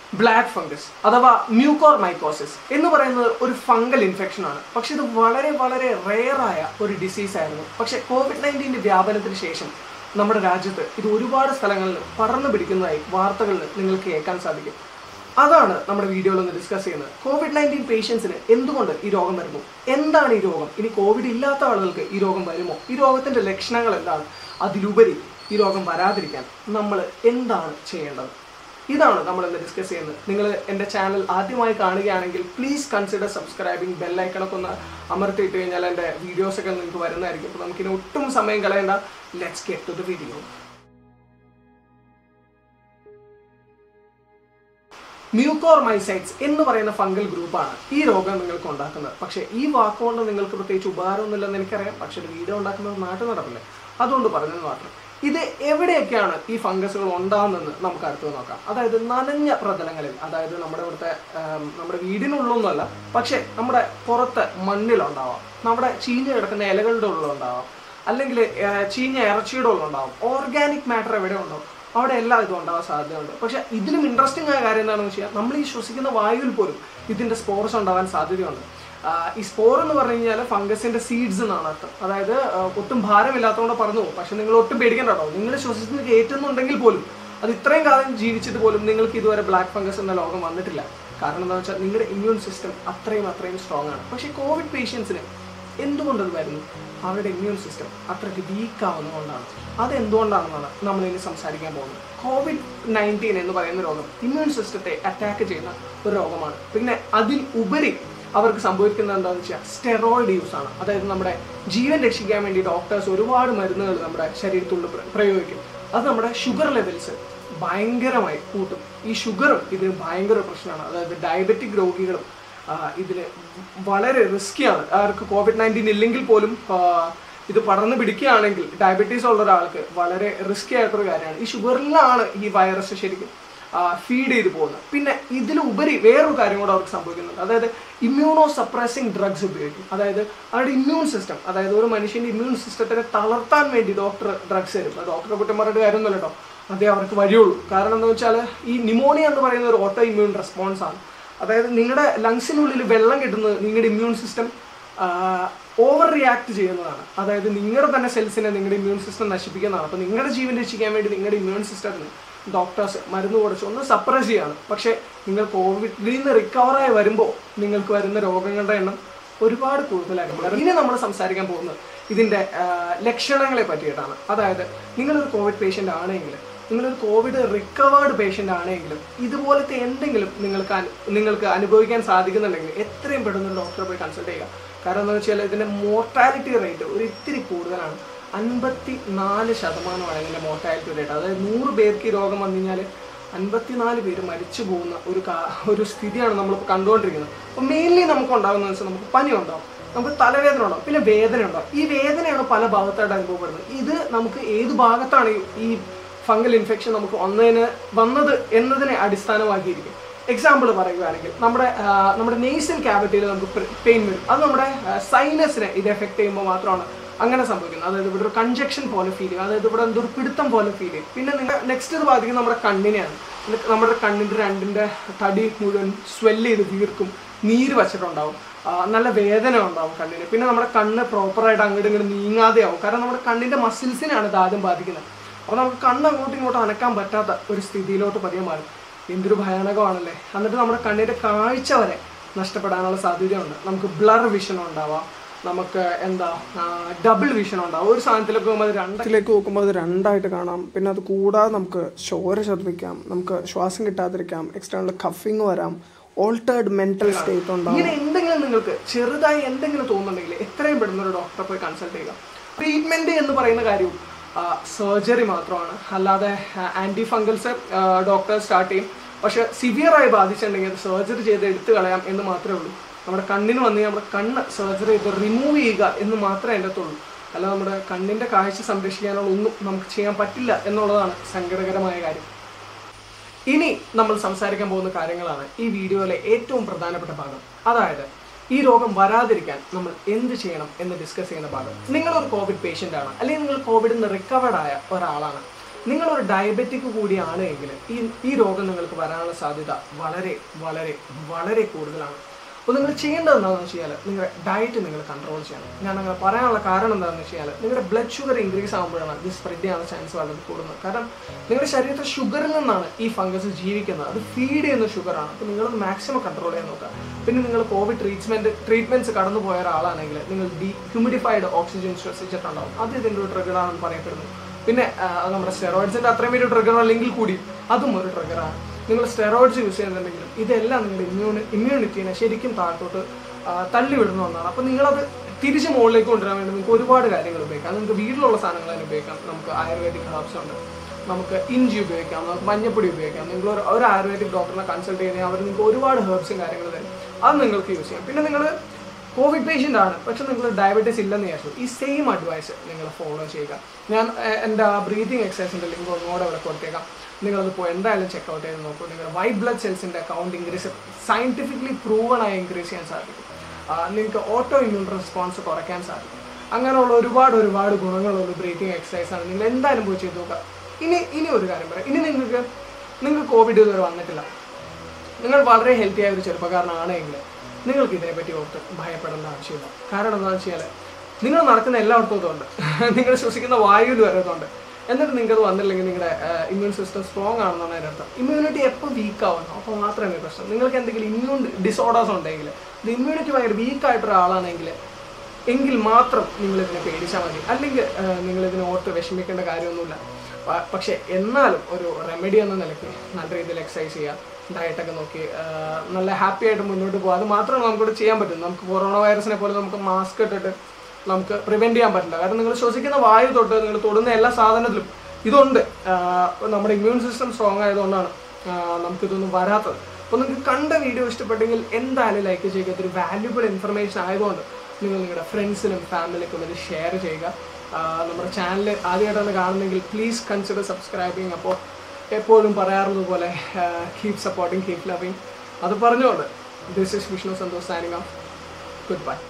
black fungus അഥവാ mucormycosis എന്ന് പറയുന്നത് ഒരു ഫംഗൽ ഇൻഫെക്ഷൻ ആണ് പക്ഷെ ഇത് വളരെ വളരെ റെയറായ ഒരു ഡിസീസ് ആയിരുന്നു പക്ഷെ കോവിഡ് നയൻറ്റീൻ്റെ വ്യാപനത്തിന് ശേഷം നമ്മുടെ രാജ്യത്ത് ഇത് ഒരുപാട് സ്ഥലങ്ങളിൽ പടർന്നു പിടിക്കുന്നതായി വാർത്തകളിൽ നിങ്ങൾക്ക് കേൾക്കാൻ സാധിക്കും അതാണ് നമ്മുടെ വീഡിയോയിൽ ഒന്ന് ഡിസ്കസ് ചെയ്യുന്നത് കോവിഡ് നയൻറ്റീൻ പേഷ്യൻസിന് എന്തുകൊണ്ട് ഈ രോഗം വരുന്നു എന്താണ് ഈ രോഗം ഇനി കോവിഡ് ഇല്ലാത്ത ആളുകൾക്ക് ഈ രോഗം വരുമോ ഈ രോഗത്തിന്റെ ലക്ഷണങ്ങൾ എന്താണ് അതിലുപരി ഈ രോഗം വരാതിരിക്കാൻ നമ്മൾ എന്താണ് ചെയ്യേണ്ടത് ഇതാണ് നമ്മൾ ഇന്ന് ഡിസ്കസ് ചെയ്യുന്നത് നിങ്ങൾ എൻ്റെ ചാനൽ ആദ്യമായി കാണുകയാണെങ്കിൽ പ്ലീസ് കൺസിഡർ സബ്സ്ക്രൈബിങ് ബെല്ലൈക്കണൊക്കെ ഒന്ന് അമർത്തിയിട്ട് കഴിഞ്ഞാൽ എൻ്റെ വീഡിയോസൊക്കെ നിങ്ങൾക്ക് വരുന്നതായിരിക്കും അപ്പോൾ നമുക്കിനി ഒട്ടും സമയം കളയേണ്ട let's get to the video mucormycetes എന്ന് പറയുന്ന ഫംഗൽ ഗ്രൂപ്പാണ് ഈ രോഗം നിങ്ങൾക്ക് ഉണ്ടാക്കുന്നത് പക്ഷേ ഈ വാക്കുകൊണ്ട് നിങ്ങൾക്ക് പ്രത്യേകിച്ച് ഉപകാരമൊന്നുമില്ലെന്ന് എനിക്കറിയാം പക്ഷേ ഒരു വീഡിയോ ഉണ്ടാക്കുന്നത് നാട്ടു നടപ്പില്ല അതുകൊണ്ട് പറഞ്ഞത് മാത്രം ഇത് എവിടെയൊക്കെയാണ് ഈ ഫംഗസുകൾ ഉണ്ടാകുന്നതെന്ന് നമുക്ക് അടുത്ത് നോക്കാം അതായത് നനഞ്ഞ പ്രതലങ്ങളിൽ അതായത് നമ്മുടെ ഇവിടുത്തെ ആം, നമ്മുടെ വീടിനുള്ളൊന്നുമല്ല പക്ഷേ നമ്മുടെ പുറത്ത് മണ്ണിലുണ്ടാവാം നമ്മുടെ ചീഞ്ഞ് കിടക്കുന്ന ഇലകളുടെ ഉള്ളിലുണ്ടാവാം അല്ലെങ്കിൽ ആ, ചീഞ്ഞ ഇറച്ചിയുടെ ഉള്ളിലുണ്ടാവും ഓർഗാനിക് മാറ്റർ എവിടെ ഉണ്ടാവും അവിടെ എല്ലാം ഇതും ഉണ്ടാവാൻ സാധ്യതയുണ്ട് പക്ഷെ ഇതിലും ഇൻട്രസ്റ്റിംഗ് ആയ കാര്യം എന്താണെന്ന് വെച്ചാൽ നമ്മൾ ഈ ശ്വസിക്കുന്ന വായുവിൽ പോലും ഇതിന്റെ സ്പോർസ് ഉണ്ടാവാൻ സാധ്യതയുണ്ട് ആ, ഈ സ്പോർ എന്ന് പറഞ്ഞു കഴിഞ്ഞാൽ ഫംഗസിന്റെ സീഡ്സ് എന്നാണ് അർത്ഥം അതായത് ആ, ഒട്ടും ഭാരമില്ലാത്തതുകൊണ്ട് പറഞ്ഞു പോകും പക്ഷെ നിങ്ങൾ ഒട്ടും പേടിക്കേണ്ട കേട്ടോ നിങ്ങൾ ശ്വസിച്ച് കയറ്റുന്നുണ്ടെങ്കിൽ പോലും അത് ഇത്രയും കാലം ജീവിച്ചിട്ട് പോലും നിങ്ങൾക്ക് ഇതുവരെ ബ്ലാക്ക് ഫംഗസ് എന്ന രോഗം വന്നിട്ടില്ല കാരണം എന്താ വെച്ചാൽ നിങ്ങളുടെ ഇമ്മ്യൂൺ സിസ്റ്റം അത്രയും അത്രയും സ്ട്രോങ് ആണ് പക്ഷേ കോവിഡ് പേഷ്യൻസിന് എന്തുകൊണ്ടത് വരുന്നു അവരുടെ ഇമ്മ്യൂൺ സിസ്റ്റം അത്രയ്ക്ക് വീക്ക് ആവുന്നതുകൊണ്ടാണ് അത് എന്തുകൊണ്ടാണെന്നാണ് നമ്മൾ ഇനി സംസാരിക്കാൻ പോകുന്നത് കോവിഡ് നയൻറ്റീൻ എന്ന് പറയുന്ന രോഗം ഇമ്മ്യൂൺ സിസ്റ്റത്തെ അറ്റാക്ക് ചെയ്യുന്ന ഒരു രോഗമാണ് പിന്നെ അതിൽ ഉപരി അവർക്ക് സംഭവിക്കുന്നത് എന്താണെന്ന് വെച്ചാൽ സ്റ്റെറോയിഡ് യൂസ് ആണ് അതായത് നമ്മുടെ ജീവൻ രക്ഷിക്കാൻ വേണ്ടി ഡോക്ടേഴ്സ് ഒരുപാട് മരുന്നുകൾ നമ്മുടെ ശരീരത്തുള്ളിൽ പ്ര- പ്രയോഗിക്കും അത് നമ്മുടെ ഷുഗർ ലെവൽസ് ഭയങ്കരമായി കൂട്ടും ഈ ഷുഗറും ഇതിന് ഭയങ്കര പ്രശ്നമാണ് അതായത് ഡയബറ്റിക് രോഗികളും ആ, ഇതിന് വളരെ റിസ്ക്കിയാണ് അവർക്ക് കോവിഡ് നയൻറ്റീൻ ഇല്ലെങ്കിൽ പോലും ആ, ഇത് പടർന്നു പിടിക്കുകയാണെങ്കിൽ ഡയബറ്റീസ് ഉള്ള ഒരാൾക്ക് വളരെ റിസ്ക്കി ആയിട്ടൊരു കാര്യമാണ് ഈ ഷുഗറിലാണ് ഈ വൈറസ് ശരിക്കും ഫീഡ് ചെയ്ത് പോകുന്നത് പിന്നെ ഇതിലുപരി വേറൊരു കാര്യം കൂടെ അവർക്ക് സംഭവിക്കുന്നുണ്ട് അതായത് ഇമ്മ്യൂണോ സപ്രസിങ് ഡ്രഗ്സ് ഉപയോഗിക്കും അതായത് അവരുടെ ഇമ്മ്യൂൺ സിസ്റ്റം അതായത് ഒരു മനുഷ്യന്റെ ഇമ്മ്യൂൺ സിസ്റ്റത്തിനെ തളർത്താൻ വേണ്ടി ഡോക്ടർ ഡ്രഗ്സ് തരും അത് ഡോക്ടറെ കുറ്റം പറഞ്ഞിട്ട് കാര്യമൊന്നുമല്ല കേട്ടോ അതേ അവർക്ക് വഴിയുള്ളൂ കാരണം എന്താ വെച്ചാൽ ഈ നിമോണിയ എന്ന് പറയുന്ന ഒരു ഓട്ടോ ഇമ്മ്യൂൺ റെസ്പോൺസ് ആണ് അതായത് നിങ്ങളുടെ ലങ്സിനുള്ളിൽ വെള്ളം കിട്ടുന്നത് നിങ്ങളുടെ ഇമ്മ്യൂൺ സിസ്റ്റം ഓവർ റിയാക്ട് ചെയ്യുന്നതാണ് അതായത് നിങ്ങളുടെ തന്നെ സെൽസിനെ നിങ്ങളുടെ ഇമ്മ്യൂൺ സിസ്റ്റം നശിപ്പിക്കുന്നതാണ് അപ്പോൾ നിങ്ങളുടെ ജീവൻ രക്ഷിക്കാൻ വേണ്ടി നിങ്ങളുടെ ഇമ്മ്യൂൺ സിസ്റ്റത്തിന് ഡോക്ടേഴ്സ് മരുന്ന് കൊടുത്ത് ഒന്ന് സപ്രസ് ചെയ്യാണ് പക്ഷേ നിങ്ങൾ കോവിഡിൽ നിന്ന് റിക്കവറായി വരുമ്പോൾ നിങ്ങൾക്ക് വരുന്ന രോഗങ്ങളുടെ എണ്ണം ഒരുപാട് കൂടുതലായിരിക്കും കാരണം ഇനി നമ്മൾ സംസാരിക്കാൻ പോകുന്നത് ഇതിൻ്റെ ആ, ലക്ഷണങ്ങളെ പറ്റിയിട്ടാണ് അതായത് നിങ്ങളൊരു കോവിഡ് പേഷ്യൻ്റ് ആണെങ്കിൽ നിങ്ങളൊരു കോവിഡ് റിക്കവേർഡ് പേഷ്യൻ്റ് ആണെങ്കിലും ഇതുപോലത്തെ എന്തെങ്കിലും നിങ്ങൾക്ക് അനു- നിങ്ങൾക്ക് അനുഭവിക്കാൻ സാധിക്കുന്നുണ്ടെങ്കിൽ എത്രയും പെട്ടെന്ന് ഡോക്ടറെ പോയി കൺസൾട്ട് ചെയ്യുക കാരണം എന്താ വെച്ചാൽ ഇതിൻ്റെ മോർട്ടാലിറ്റി റേറ്റ് ഒരു ഇത്തിരി കൂടുതലാണ് അൻപത്തി നാല് ശതമാനമാണ് ഇതിൻ്റെ മോർട്ടാലിറ്റി റേറ്റ് അതായത് നൂറ് പേർക്ക് ഈ രോഗം വന്നു കഴിഞ്ഞാൽ അൻപത്തിനാല് പേര് മരിച്ചു പോകുന്ന ഒരു കാ- ഒരു സ്ഥിതിയാണ് നമ്മളിപ്പോൾ കണ്ടുകൊണ്ടിരിക്കുന്നത് അപ്പോൾ മെയിൻലി നമുക്ക് ഉണ്ടാകുന്നത് വെച്ചാൽ നമുക്ക് പനി ഉണ്ടാവും നമുക്ക് തലവേദന ഉണ്ടാവും പിന്നെ വേദന ഉണ്ടാവും ഈ വേദനയാണ് പല ഭാഗത്തായിട്ട് അനുഭവപ്പെടുന്നത് ഇത് നമുക്ക് ഏത് ഭാഗത്താണ് ഈ- ഈ ഫംഗൽ ഇൻഫെക്ഷൻ നമുക്ക് വന്നതിന് വന്നത് എന്നതിനെ അടിസ്ഥാനമാക്കിയിരിക്കും എക്സാമ്പിൾ പറയുകയാണെങ്കിൽ നമ്മുടെ ആ, നമ്മുടെ നെയ്സൽ ക്യാവിറ്റിയിൽ നമുക്ക് പെയിൻ വരും അത് നമ്മുടെ സൈനസിനെ ഇത് എഫക്ട് ചെയ്യുമ്പോൾ മാത്രമാണ് അങ്ങനെ സംഭവിക്കുന്നത് അതായത് ഇവിടെ ഒരു കൺജക്ഷൻ പോലെ ഫീൽ ചെയ്യും അതായത് ഇവിടെ എന്തോ ഒരു പിടുത്തം പോലെ ഫീൽ ചെയ്യും പിന്നെ നിങ്ങൾ നെക്സ്റ്റ് ഇത് ബാധിക്കുന്നത് നമ്മുടെ കണ്ണിനെയാണ് ഇത് നമ്മുടെ കണ്ണിൻ്റെ രണ്ടിൻ്റെ തടി മുഴുവൻ സ്വെല്ല് ചെയ്ത് വീർക്കും നീര് വച്ചിട്ടുണ്ടാവും ആ, നല്ല വേദന ഉണ്ടാവും കണ്ണിന് പിന്നെ നമ്മുടെ കണ്ണ് പ്രോപ്പറായിട്ട് അങ്ങോട്ട് ഇങ്ങോട്ട് നീങ്ങാതെ ആവും കാരണം നമ്മുടെ കണ്ണിൻ്റെ മസിൽസിനാണ് ഇത് ആദ്യം ബാധിക്കുന്നത് അപ്പോൾ നമുക്ക് കണ്ണ് അങ്ങോട്ടും ഇങ്ങോട്ടും അനക്കാൻ പറ്റാത്ത ഒരു സ്ഥിതിയിലോട്ട് പതിയെ മാറും എന്തൊരു ഭയാനകമാണല്ലേ എന്നിട്ട് നമ്മുടെ കണ്ണിൻ്റെ കാഴ്ച വരെ നഷ്ടപ്പെടാനുള്ള സാധ്യതയുണ്ട് നമുക്ക് ബ്ലർ വിഷൻ ഉണ്ടാവാം നമുക്ക് എന്താ ഡബിൾ വിഷൻ ഉണ്ടാവും ഒരു സാധനത്തിലേക്ക് പോകുമ്പോൾ അത് രണ്ടിലേക്ക് നോക്കുമ്പോൾ അത് രണ്ടായിട്ട് കാണാം പിന്നെ അത് കൂടാതെ നമുക്ക് ചോര ഛർദ്ദിക്കാം നമുക്ക് ശ്വാസം കിട്ടാതിരിക്കാം എക്സ്റ്റേണൽ കഫിങ് വരാം ഓൾട്ടേർഡ് മെന്റൽ സ്റ്റേറ്റ് ഉണ്ടാവും ഇങ്ങനെ എന്തെങ്കിലും നിങ്ങൾക്ക് ചെറുതായി എന്തെങ്കിലും തോന്നുന്നുണ്ടെങ്കിൽ എത്രയും പെട്ടെന്ന് ഒരു ഡോക്ടറെ പോയി കൺസൾട്ട് ചെയ്യുക ട്രീറ്റ്മെന്റ് എന്ന് പറയുന്ന കാര്യവും സർജറി മാത്രമാണ് അല്ലാതെ ആന്റി ഫംഗൽസ് ഡോക്ടർ സ്റ്റാർട്ട് ചെയ്യും പക്ഷെ സിവിയർ ആയി ബാധിച്ചിട്ടുണ്ടെങ്കിൽ അത് സർജറി ചെയ്ത് എടുത്തു കളയാം എന്ന് മാത്രമേ ഉള്ളൂ നമ്മുടെ കണ്ണിന് വന്ന് നമ്മുടെ കണ്ണ് സർജറി ചെയ്ത് റിമൂവ് ചെയ്യുക എന്ന് മാത്രമേ എൻ്റെ അടുത്തുള്ളൂ അല്ല നമ്മുടെ കണ്ണിന്റെ കാഴ്ച സംരക്ഷിക്കാനുള്ള ഒന്നും നമുക്ക് ചെയ്യാൻ പറ്റില്ല എന്നുള്ളതാണ് സങ്കടകരമായ കാര്യം ഇനി നമ്മൾ സംസാരിക്കാൻ പോകുന്ന കാര്യങ്ങളാണ് ഈ വീഡിയോയിലെ ഏറ്റവും പ്രധാനപ്പെട്ട ഭാഗം അതായത് ഈ രോഗം വരാതിരിക്കാൻ നമ്മൾ എന്ത് ചെയ്യണം എന്ന് ഡിസ്കസ് ചെയ്യുന്ന ഭാഗം നിങ്ങളൊരു കോവിഡ് പേഷ്യൻ്റ് ആണ് അല്ലെങ്കിൽ നിങ്ങൾ കോവിഡിൽ നിന്ന് റിക്കവേർഡ് ആയ ഒരാളാണ് നിങ്ങളൊരു ഡയബറ്റിക് കൂടിയാണ് എങ്കിൽ ഈ ഈ രോഗം നിങ്ങൾക്ക് വരാനുള്ള സാധ്യത വളരെ വളരെ വളരെ കൂടുതലാണ് അപ്പോൾ നിങ്ങൾ ചെയ്യേണ്ടത് എന്താണെന്ന് വെച്ചാൽ നിങ്ങളുടെ ഡയറ്റ് നിങ്ങൾ കൺട്രോൾ ചെയ്യണം ഞാൻ അങ്ങനെ പറയാനുള്ള കാരണം എന്താണെന്ന് വെച്ചാൽ നിങ്ങളുടെ ബ്ലഡ് ഷുഗർ ഇൻക്രീസ് ആകുമ്പോഴാണ് ഇത് സ്പ്രെഡ് ചെയ്യാനുള്ള ചാൻസ് വളരെ കൂടുന്നത് കാരണം നിങ്ങളുടെ ശരീരത്തിൽ ഷുഗറിൽ നിന്നാണ് ഈ ഫംഗസ് ജീവിക്കുന്നത് അത് ഫീഡ് ചെയ്യുന്ന ഷുഗറാണ് അപ്പോൾ നിങ്ങളത് മാക്സിമം കൺട്രോൾ ചെയ്യാൻ നോക്കുക പിന്നെ നിങ്ങൾ കോവിഡ് ട്രീറ്റ്മെൻറ്റ് ട്രീറ്റ്മെൻറ്റ്സ് കടന്നു പോയ ഒരാളാണെങ്കിൽ നിങ്ങൾ ഡി ഹ്യൂമിഡിഫൈഡ് ഓക്സിജൻ ശ്വസിച്ചിട്ടുണ്ടാവും അത് ഇതിൻ്റെ ഒരു ട്രിഗറാണെന്ന് പറയപ്പെടുന്നു പിന്നെ ആ, അത് നമ്മുടെ സ്റ്റെറോയിഡ്സിൻ്റെ അത്രയും വലിയ ട്രിഗർ അല്ലെങ്കിൽ കൂടി അതും ഒരു ട്രിഗറാണ് നിങ്ങൾ സ്റ്റെറോയിഡ്സ് യൂസ് ചെയ്യുന്നുണ്ടെങ്കിലും ഇതെല്ലാം നിങ്ങളുടെ ഇമ്മ്യൂണി ഇമ്മ്യൂണിറ്റീനെ ശരിക്കും താഴത്തോട്ട് ആ, തള്ളിവിടുന്ന ഒന്നാണ് അപ്പോൾ നിങ്ങളത് തിരിച്ച് മുകളിലേക്ക് കൊണ്ടുവരാൻ വേണ്ടി നിങ്ങൾക്ക് ഒരുപാട് കാര്യങ്ങൾ ഉപയോഗിക്കാം നിങ്ങൾക്ക് വീട്ടിലുള്ള സാധനങ്ങൾ തന്നെ ഉപയോഗിക്കാം നമുക്ക് ആയുർവേദിക് ഹെർബ്സ് ഉണ്ട് നമുക്ക് ഇഞ്ചി ഉപയോഗിക്കാം നമുക്ക് മഞ്ഞപ്പൊടി ഉപയോഗിക്കാം നിങ്ങൾ ഒരു ഒരു ആയുർവേദിക് ഡോക്ടറിനെ കൺസൾട്ട് ചെയ്യുന്നത് അവർ നിങ്ങൾക്ക് ഒരുപാട് ഹെർബ്സും കാര്യങ്ങളും തരും അത് നിങ്ങൾക്ക് യൂസ് ചെയ്യാം പിന്നെ നിങ്ങൾ കോവിഡ് പേഷ്യൻ്റ് ആണ് പക്ഷെ നിങ്ങൾ ഡയബറ്റീസ് ഇല്ലെന്ന് വിചാരിച്ചു ഈ സെയിം അഡ്വൈസ് നിങ്ങൾ ഫോളോ ചെയ്യുക ഞാൻ എ- എൻ്റെ ബ്രീതിങ് എക്സസൈസിൻ്റെ ലിങ്ക് ഒന്നുകൂടെ ഇവിടെ കൊടുത്തേക്കാം നിങ്ങളത് പോയി എന്തായാലും ചെക്കൗട്ട് ചെയ്ത് നോക്കൂ നിങ്ങളുടെ വൈറ്റ് ബ്ലഡ് സെൽസിൻ്റെ കൗണ്ട് ഇൻക്രീസ് സയൻറ്റിഫിക്കലി പ്രൂവൺ ആയി ഇൻക്രീസ് ചെയ്യാൻ സാധിക്കും ആ, നിങ്ങൾക്ക് ഓട്ടോ ഇമ്മ്യൂൺ റെസ്പോൺസ് കുറയ്ക്കാൻ സാധിക്കും അങ്ങനെയുള്ള ഒരുപാട് ഒരുപാട് ഗുണങ്ങളുള്ള ബ്രീതിങ് എക്സസൈസ് ആണ് നിങ്ങൾ എന്തായാലും പോയി ചെയ്ത് നോക്കുക ഇനി ഇനി ഒരു കാര്യം പറയാം ഇനി നിങ്ങൾക്ക് നിങ്ങൾക്ക് കോവിഡ് ഇതുവരെ വന്നിട്ടില്ല നിങ്ങൾ വളരെ ഹെൽത്തി ആയ ഒരു ചെറുപ്പക്കാരനാണെങ്കിൽ നിങ്ങൾക്ക് ഇതിനെപ്പറ്റി ഓർത്ത് ഭയപ്പെടേണ്ട ആവശ്യമില്ല കാരണം എന്താണെന്ന് വെച്ചാൽ നിങ്ങൾ നടക്കുന്ന എല്ലായിടത്തും ഇതുണ്ട് നിങ്ങൾ ശ്വസിക്കുന്ന വായുവിൽ വരെ ഇതുണ്ട് എന്നിട്ട് നിങ്ങൾക്ക് വന്നില്ലെങ്കിൽ നിങ്ങളുടെ ഇമ്മ്യൂൺ സിസ്റ്റം സ്ട്രോങ് ആണെന്നാണ് അതിൻ്റെ അർത്ഥം ഇമ്മ്യൂണിറ്റി എപ്പോൾ വീക്ക് ആവുന്നു അപ്പോൾ മാത്രമേ പ്രശ്നം നിങ്ങൾക്ക് എന്തെങ്കിലും ഇമ്മ്യൂൺ ഡിസോർഡേഴ്സ് ഉണ്ടെങ്കിൽ ഇത് ഇമ്മ്യൂണിറ്റി ഭയങ്കര വീക്ക് ആയിട്ടൊരു ആളാണെങ്കിൽ എങ്കിൽ മാത്രം നിങ്ങൾ ഇതിനെ പേടിച്ചാൽ മതി അല്ലെങ്കിൽ നിങ്ങൾ ഇതിനെ ഓർത്ത് വിഷമിക്കേണ്ട കാര്യമൊന്നുമില്ല പ- പക്ഷേ എന്നാലും ഒരു റെമഡി എന്ന നിലയ്ക്ക് നല്ല രീതിയിൽ എക്സസൈസ് ചെയ്യുക ഡയറ്റൊക്കെ നോക്കി ആ, നല്ല ഹാപ്പി ആയിട്ട് മുന്നോട്ട് പോകുക അത് മാത്രമേ നമുക്കിവിടെ ചെയ്യാൻ പറ്റും നമുക്ക് കൊറോണ വൈറസിനെ പോലെ നമുക്ക് മാസ്ക് ഇട്ടിട്ട് നമുക്ക് പ്രിവെൻറ്റ് ചെയ്യാൻ പറ്റില്ല കാരണം നിങ്ങൾ ശ്വസിക്കുന്ന വായു തൊട്ട് നിങ്ങൾ തൊടുന്ന എല്ലാ സാധനത്തിലും ഇതുണ്ട് ആ, നമ്മുടെ ഇമ്മ്യൂൺ സിസ്റ്റം സ്ട്രോങ് ആയതുകൊണ്ടാണ് ആ, നമുക്കിതൊന്നും വരാത്തത് അപ്പോൾ നിങ്ങൾക്ക് കണ്ട വീഡിയോ ഇഷ്ടപ്പെട്ടെങ്കിൽ എന്തായാലും ലൈക്ക് ചെയ്യുക ഇതൊരു വാല്യുബിൾ ഇൻഫർമേഷൻ ആയതുകൊണ്ട് നിങ്ങൾ നിങ്ങളുടെ ഫ്രണ്ട്സിനും ഫാമിലിക്കും ഇത് ഷെയർ ചെയ്യുക ആ, നമ്മുടെ ചാനൽ ആദ്യമായിട്ടാണ് കാണുന്നെങ്കിൽ പ്ലീസ് കൺസിഡർ സബ്സ്ക്രൈബിങ് അപ്പോൾ എപ്പോഴും പറയാറുള്ളത് പോലെ കീപ് സപ്പോർട്ടിങ് കീപ് ലവിങ് അത് പറഞ്ഞുകൊണ്ട് this is Vishnu Santhosh signing off good by